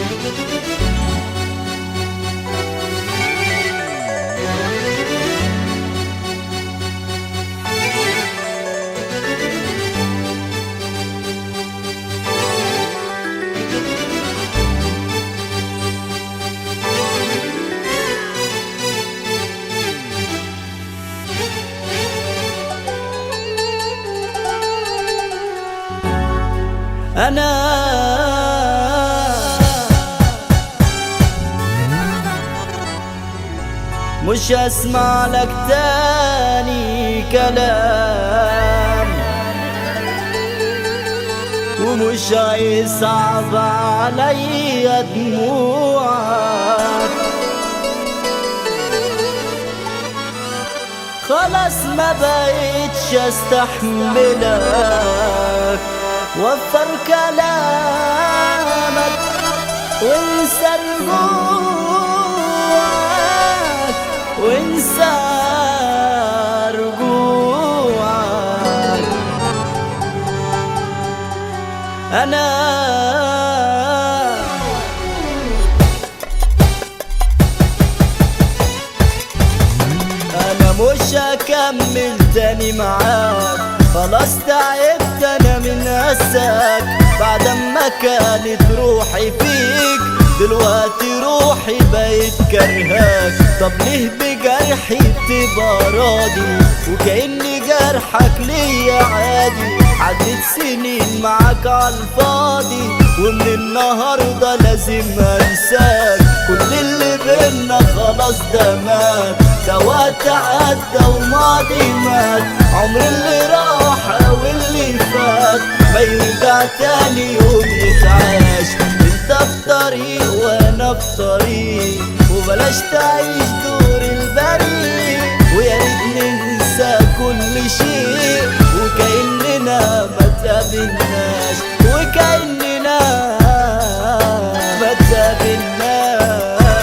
أنا مش أسمع لك تاني كلام ومش هيصعب عليا دموعك خلاص ما بقيتش استحملك وفر كلامك وانسى رجوعك وانسى رجوعك انا انا مش هكمل تاني معاك خلاص تعبت انا من اساك بعد ما كانت روحي فيك دلوقتي روحي بقيت كرهاك طب ليه بجرحي بتبقى راضي وكأني جرحك ليا عادي عدت سنين معاك عالفاضي ومن النهاردة لازم انساك كل اللي بينا خلاص ده مات ده وقت عدى وماضي مات عمر اللي راح واللي فات ما يرجع تاني يوم يتعاش انت في طريق وانا في طريق وبلاش تعيش دور البريء ويا ريت ننسى كل شيء وكأننا ما تقابلناش وكأننا ما تقابلناش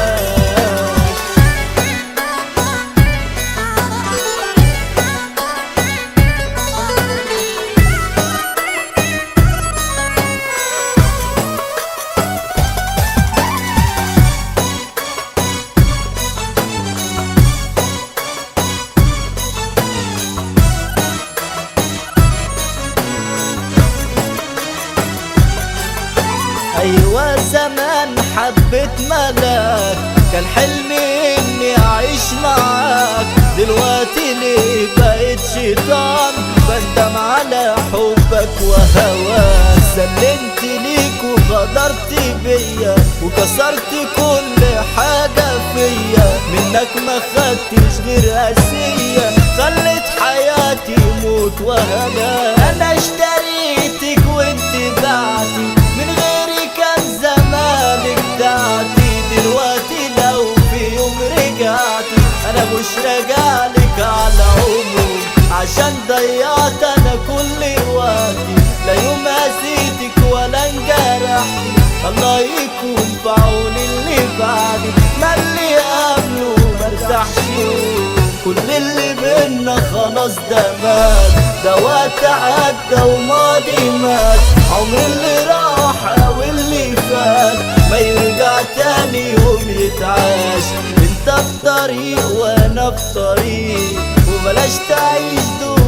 ايوه زمان حبيت ملاك كان حلمي اني اعيش معاك دلوقتي ليه بقيت شيطان بندم على حبك وهواك سلمت ليك وغدرت بيا وكسرت كل حاجة فيا منك ما خدتش غير قاسية خلت حياتي موت وهلاك انا اشتريتك وانت بعتي من غيري كان زمانك بتاعتي دلوقتي لو في يوم رجعتي انا مش راجعلك على عمري عشان ضيعت انا كل وقتي لا يوم اذيتك ولا انجرحتي الله يكون في عون اللي بعدي ما اللي قبله مرتاحش يوم كل اللي بينا خلاص ده مات ده وقت عدى وماضي مات عمر اللي راح واللي فات ما يرجع تاني يوم يتعاش انت في طريق وانا في طريق وبلاش تعيش دور